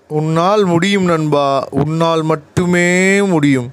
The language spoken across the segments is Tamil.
உன்னால் முடியும் நண்பா உன்னால் மட்டுமே முடியும்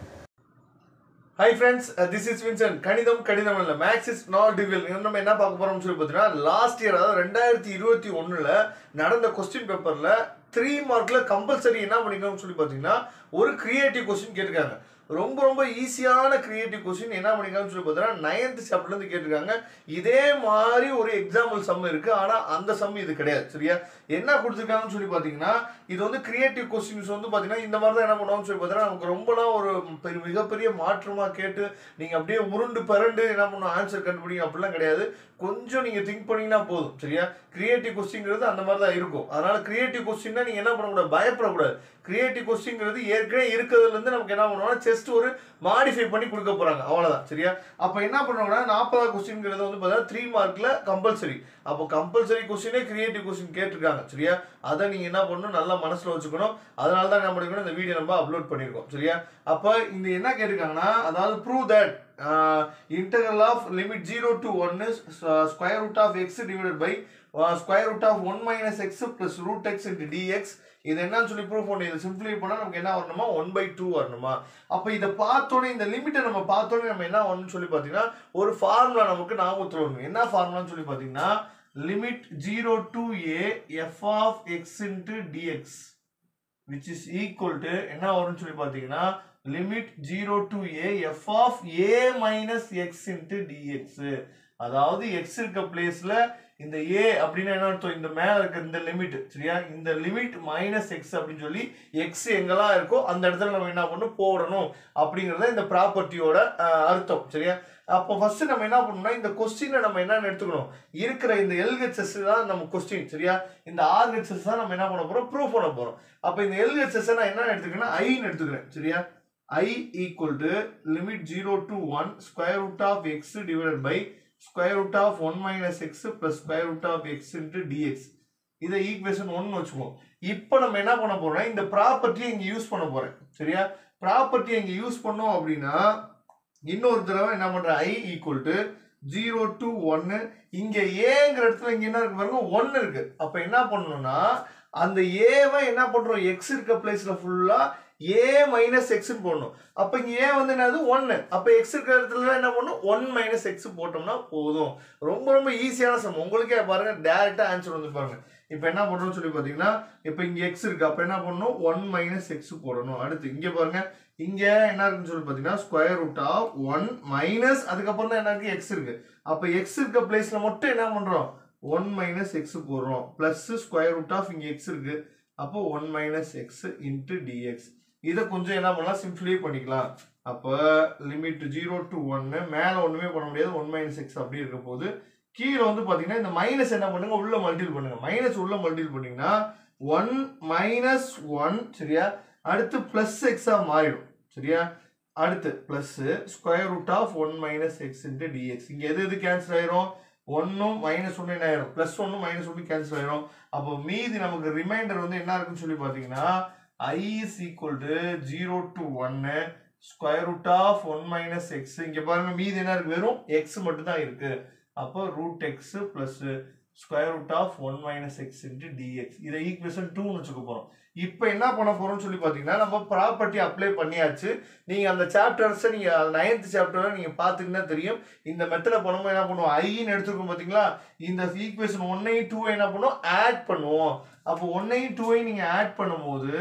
hi friends this is Vinson கணிதம் கணிதம் இல்லை மேக்ஸ் இஸ் நாட் டிவில் நம்ம என்ன பார்க்க போறோம்னு சொல்லி பார்த்தீங்கன்னா லாஸ்ட் இயர் அதாவது ரெண்டாயிரத்தி இருபத்தி ஒன்றில் நடந்த கொஸ்டின் பேப்பரில் த்ரீ மார்க்கில் கம்பல்சரி என்ன பண்ணிக்கணும்னு சொல்லி பார்த்தீங்கன்னா ஒரு கிரியேட்டிவ் கொஸ்டின் கேட்டிருக்காங்க ரொம்ப ரொம்ப ஈஸியான கிரியேட்டிவ் கொஸ்டின் என்ன பண்ணிக்கலாம்னு சொல்லி பார்த்தீங்கன்னா நைன்த் சாப்டர்லேருந்து கேட்டிருக்காங்க இதே மாதிரி ஒரு எக்ஸாம்பிள் சம் இருக்குது ஆனால் அந்த சம் இது கிடையாது சரியா என்ன கொடுத்துருக்காங்கன்னு சொல்லி பார்த்தீங்கன்னா இது வந்து கிரியேட்டிவ் கொஸ்டின்ஸ் வந்து பார்த்தீங்கன்னா இந்த மாதிரி தான் என்ன பண்ணுவாங்கன்னு சொல்லி பார்த்தீங்கன்னா நமக்கு ரொம்பலாம் ஒரு பெரிய மிகப்பெரிய மாற்றமாக கேட்டு நீங்கள் அப்படியே உருண்டு பிறண்டு என்ன பண்ணும் ஆன்சர் கண்டுபிடிங்க அப்படிலாம் கிடையாது கொஞ்சம் நீங்கள் திங்க் பண்ணீங்கன்னா போதும் சரியா கிரியேட்டிவ் கொஸ்டின்ங்கிறது அந்த மாதிரி தான் இருக்கும் அதனால கிரியேட்டிவ் கொஸ்டின்னா நீங்கள் என்ன பண்ணக்கூடாது பயப்படக்கூடாது கிரியேட்டிவ் கொஸ்டின்ங்கிறது ஏற்கனவே இருக்கிறதுலேருந்து நமக்கு என்ன பண்ணுவோம்னா ஜஸ்ட் ஒரு மாடிஃபை பண்ணி கொடுக்க போகிறாங்க அவ்வளோதான் சரியா அப்போ என்ன பண்ணுவாங்கன்னா நாற்பதாவது கொஸ்டின்ங்கிறது வந்து பார்த்தீங்கன்னா த்ரீ மார்க்கில் கம்பல்சரி அப்போ கம்பல்சரி கொஸ்டினே கிரியேட்டிவ் கொஸ்டின் கேட்டிருக்காங்க சரியா அதை நீங்கள் என்ன பண்ணணும் நல்லா மனசில் வச்சுக்கணும் அதனால தான் என்ன பண்ணிக்கணும் இந்த வீடியோ நம்ம அப்லோட் பண்ணியிருக்கோம் சரியா அப்போ இந்த என்ன கேட்டிருக்காங்கன்னா அதாவது prove that integral of limit zero to ஒன்னு square root of x divided by square root of one minus x plus root x into dx இது என்னன்னு சொல்லி ப்ரூவ் பண்ணி இதை சிம்பிளை பண்ணால் நமக்கு என்ன வரணுமா ஒன் பை டூ வரணுமா அப்போ இதை பார்த்தோன்னே இந்த லிமிட்டை நம்ம பார்த்தோன்னே நம்ம என்ன வரணும்னு சொல்லி பார்த்தீங்கன்னா ஒரு ஃபார்முலா நமக்கு ஞாபகத்தில் வரணும் என்ன ஃபார்முலான்னு சொல்லி பார்த்தீங்கன்னா limit zero to a f of x into dx which is equal to என்ன வரும்னு சொல்லி பார்த்தீங்கன்னா limit zero to a f of a minus x into dx அதாவது எக்ஸ் இருக்க பிளேஸ்ல இந்த ஏ அப்படின்னா என்ன அர்த்தம் இந்த மேல இருக்க இந்த லிமிட் சரியா இந்த லிமிட் மைனஸ் எக்ஸ் அப்படின்னு சொல்லி எக்ஸ் எங்கெல்லாம் இருக்கோ அந்த இடத்துல நம்ம என்ன பண்ணணும் போடணும் அப்படிங்கறத இந்த ப்ராப்பர்ட்டியோட அர்த்தம் சரியா அப்போ ஃபர்ஸ்ட் நம்ம என்ன பண்ணணும்னா இந்த கொஸ்டினை நம்ம என்னன்னு எடுத்துக்கணும் இருக்கிற இந்த எல்ஹெச்எஸ் தான் நம்ம கொஸ்டின் சரியா இந்த ஆர்ஹெச்எஸ் தான் நம்ம என்ன பண்ண போறோம் ப்ரூவ் பண்ண போறோம் அப்போ இந்த எல்ஹெச்எஸ் நான் என்ன எடுத்துக்கிறேன்னா ஐன்னு எடுத்துக்கிறேன் சரியா i equal to limit 0 to 1 square root of x divided by square root of 1 minus x plus square root of x into dx இதை ஈக்குவேஷன் ஒன்னு வச்சுக்குவோம் இப்போ நம்ம என்ன பண்ண போறோம் இந்த ப்ராப்பர்ட்டியை இங்க யூஸ் பண்ண போறேன் சரியா ப்ராப்பர்ட்டியை இங்க யூஸ் பண்ணோம் அப்படின்னா இன்னொரு தடவை என்ன பண்ற i equal to zero to ஒன்னு இங்க ஏங்கிற இடத்துல இங்க என்ன இருக்கு பாருங்க ஒன்னு இருக்கு அப்ப என்ன பண்ணணும்னா அந்த ஏவை என்ன பண்றோம் எக்ஸ் இருக்க பிளேஸ்ல ஃபுல்லா ஏ மைனஸ் எக்ஸ்னு போடணும் அப்போ இங்கே ஏ வந்து என்னது ஒன்று அப்போ எக்ஸ் இருக்கிற இடத்துல என்ன பண்ணணும் ஒன் மைனஸ் எக்ஸ் போட்டோம்னா போதும் ரொம்ப ரொம்ப ஈஸியான சம் உங்களுக்கே பாருங்க டேரெக்டாக ஆன்சர் வந்து பாருங்க இப்போ என்ன பண்ணுறோம்னு சொல்லி பார்த்தீங்கன்னா இப்போ இங்கே எக்ஸ் இருக்கு அப்போ என்ன பண்ணணும் ஒன் மைனஸ் எக்ஸ் போடணும் அடுத்து இங்கே பாருங்க இங்கே என்ன இருக்குன்னு சொல்லி பார்த்தீங்கன்னா square root of one minus அதுக்கப்புறம் தான் என்ன இருக்கு எக்ஸ் இருக்கு அப்போ எக்ஸ் இருக்க பிளேஸ்ல மட்டும் என்ன பண்ணுறோம் ஒன் மைனஸ் எக்ஸ் போடுறோம் ப்ளஸ் ஸ்கொயர் ரூட் ஆஃப் இங்கே எக்ஸ் இருக்கு அப்போ one minus x into dx இதை கொஞ்சம் என்ன பண்ணலாம் சிம்பிளே பண்ணிக்கலாம் அப்போ லிமிட் ஜீரோ டு ஒன்னு மேலே ஒன்றுமே பண்ண முடியாது ஒன் மைனஸ் எக்ஸ் அப்படி இருக்க போது கீழே வந்து பார்த்தீங்கன்னா இந்த மைனஸ் என்ன பண்ணுங்க உள்ள மல்டிபிள் பண்ணுங்க மைனஸ் உள்ள மல்டிபிள் பண்ணீங்கன்னா ஒன் மைனஸ் ஒன் சரியா அடுத்து பிளஸ் எக்ஸா மாறிடும் சரியா அடுத்து plus square root of one minus x into dx இங்கே எது எது கேன்சல் ஆயிரும் ஒன்னும் மைனஸ் ஒன்று என்ன ஆயிரும் ப்ளஸ் ஒன்னும் மைனஸ் ஒன்று கேன்சல் ஆயிரும் அப்போ மீதி நமக்கு ரிமைண்டர் வந்து என்ன இருக்குன்னு சொல்லி பார்த்தீங்கன்னா i is equal to 0 to 1 square root of 1 minus x இங்க பாருங்க மீதி என்ன இருக்கு வெறும் x மட்டும் தான் இருக்கு அப்போ root x plus square root of one minus x into dx இதை ஈக்குவேஷன் டூன்னு வச்சுக்க போறோம் இப்போ என்ன பண்ண போறோம்னு சொல்லி பார்த்தீங்கன்னா நம்ம ப்ராப்பர்ட்டி அப்ளை பண்ணியாச்சு நீங்க அந்த சாப்டர்ஸை நீங்க நைன்த் சாப்டரை நீங்க பார்த்துக்கிட்டா தெரியும் இந்த மெத்தட பண்ணும்போது என்ன பண்ணுவோம் ஐன்னு எடுத்துருக்கோம் பார்த்தீங்களா இந்த ஈக்குவேஷன் ஒன்னையும் டூ என்ன பண்ணுவோம் ஆட் பண்ணுவோம் அப்போ ஒன்னையும் டூவையும் நீங்க ஆட் பண்ணும்போது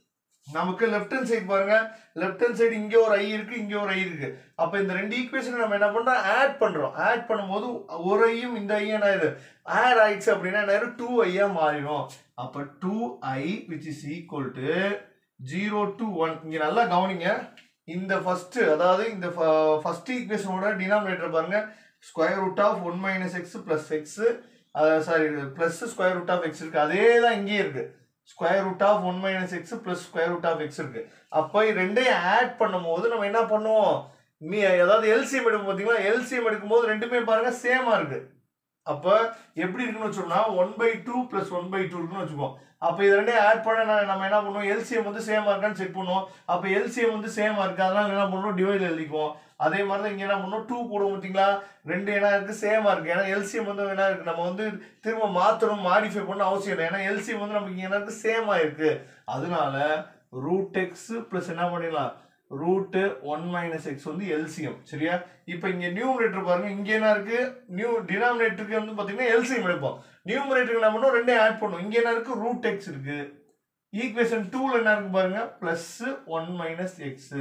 நமக்கு லெஃப்ட் ஹேண்ட் சைடு பாருங்க லெஃப்ட் ஹேண்ட் சைடு இங்கே ஒரு ஐ இருக்கு இங்கே ஒரு ஐ இருக்கு அப்போ இந்த ரெண்டு ஈக்குவேஷன் நம்ம என்ன பண்றோம் ஆட் பண்றோம் ஆட் பண்ணும்போது ஒரு ஐயும் இந்த ஐயும் என்ன ஆயிடுது ஆட் ஆயிடுச்சு அப்படின்னா என்ன ஆயிரும் டூ ஐயா மாறிடும் அப்போ two I which is equal to zero to one இங்கே நல்லா கவனிங்க இந்த ஃபர்ஸ்ட் அதாவது இந்த ஃபர்ஸ்ட் ஈக்குவேஷனோட டினாமினேட்டர் பாருங்க square root of one minus x plus x sorry plus square root of x இருக்கு அதே தான் இங்கேயும் இருக்கு square root of one minus x plus square root of x இருக்கு அப்போ ரெண்டையும் ஆட் பண்ணும்போது நம்ம என்ன பண்ணுவோம் மீ அதாவது எல்சிஎம் எடுக்கும் பார்த்தீங்களா எல்சிஎம் எடுக்கும்போது ரெண்டுமே பாருங்க சேமா இருக்கு அப்போ எப்படி இருக்குன்னு வச்சோம்னா one by two plus one by two இருக்குன்னு வச்சுக்கோம் அப்போ இது ரெண்டையும் ஆட் பண்ண நான் நம்ம என்ன பண்ணுவோம் எல்சிஎம் வந்து சேமாக இருக்கான்னு செக் பண்ணுவோம் அப்போ எல்சிஎம் வந்து சேமாக இருக்கு அதனால என்ன பண்ணுவோம் டிவைட் எழுதிக்குவோம் அதே மாதிரி தான் இங்கே என்ன பண்ணுவோம் டூ போடுவோம் பார்த்தீங்களா ரெண்டு என்ன இருக்கு சேமாக இருக்கு ஏன்னா எல்சிஎம் வந்து என்ன இருக்கு நம்ம வந்து திரும்ப மாற்றணும் மாடிஃபை பண்ண அவசியம் இல்லை ஏன்னா எல்சிஎம் வந்து நமக்கு இங்கே என்ன இருக்கு சேமாக இருக்கு அதனால ரூட் எக்ஸ் ப்ளஸ் என்ன பண்ணிடலாம் ரூட்டு ஒன் மைனஸ் எக்ஸ் வந்து எல்சிஎம் சரியா இப்போ இங்கே நியூமரேட்டர் பாருங்க இங்கே என்ன இருக்கு நியூ டினாமினேட்டருக்கு வந்து பார்த்தீங்கன்னா எல்சிஎம் எடுப்போம் நியூமரேட்டருக்கு என்ன பண்ணுவோம் ரெண்டையும் ஆட் பண்ணுவோம் இங்கே என்ன இருக்கு ரூட் எக்ஸ் இருக்கு ஈக்குவேஷன் டூவில் என்ன இருக்கு பாருங்க ப்ளஸ் ஒன் மைனஸ் எக்ஸு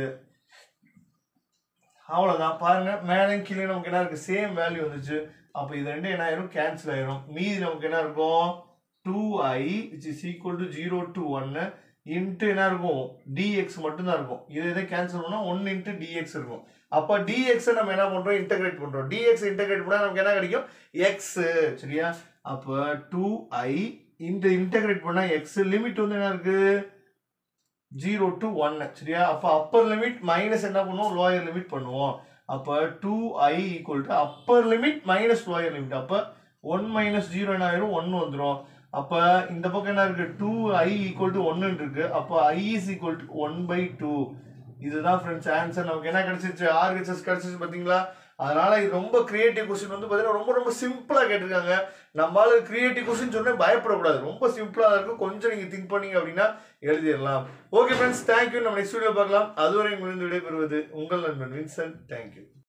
அவ்வளோதான் பாருங்க மேலே கீழே நமக்கு என்ன இருக்கு சேம் வேல்யூ வந்துச்சு அப்போ இது ரெண்டும் என்ன ஆயிரும் கேன்சல் ஆயிரும் மீதி நமக்கு என்ன இருக்கும் two I it's is equal to zero to ஒன்னு இன்ட்டு என்ன இருக்கும் டிஎக்ஸ் மட்டும்தான் இருக்கும் இது எதை கேன்சல் பண்ணால் ஒன் இன்ட்டு டிஎக்ஸ் இருக்கும் அப்போ டிஎக்ஸை நம்ம என்ன பண்ணுறோம் இன்டகிரேட் பண்ணுறோம் டிஎக்ஸ் இன்டகிரேட் பண்ணால் நமக்கு என்ன கிடைக்கும் எக்ஸ் சரியா அப்போ டூ ஐ இந்த இன்டகிரேட் பண்ணால் எக்ஸ் லிமிட் வந்து என்ன இருக்கு ஜீரோ டு ஒன்னு சரியா அப்போ அப்பர் லிமிட் மைனஸ் என்ன பண்ணுவோம் லோயர் லிமிட் பண்ணுவோம் அப்போ two I equal to upper limit minus lower limit அப்போ ஒன் மைனஸ் ஜீரோ என்ன ஆயிரும் ஒன்று வந்துடும் அப்போ இந்த பக்கம் என்ன இருக்கு டூ ஐ ஈக்குவல் டு ஒன்னு இருக்கு அப்போ I is equal to one by two இதுதான் ஃப்ரெண்ட்ஸ் ஆன்சர் நமக்கு என்ன கிடைச்சிருச்சு ஆர்ஹெச்எஸ் கிடைச்சிச்சு பார்த்தீங்களா அதனால இது ரொம்ப கிரியேட்டிவ் கொஸ்டின் வந்து பார்த்தீங்கன்னா ரொம்ப ரொம்ப சிம்பிளாக கேட்டிருக்காங்க நம்மளால கிரியேட்டிவ் கொஸ்டின் சொன்னேன் பயப்படக்கூடாது ரொம்ப சிம்பிளாக இருக்கும் கொஞ்சம் நீங்கள் திங்க் பண்ணீங்க அப்படின்னா எழுதிடலாம் ஓகே ஃப்ரெண்ட்ஸ் தேங்க்யூ நம்ம நெக்ஸ்ட் வீடியோ பார்க்கலாம் அதுவரை உங்களுக்கு விடைபெறுவது உங்கள் நண்பன் வின்சன் தேங்க்யூ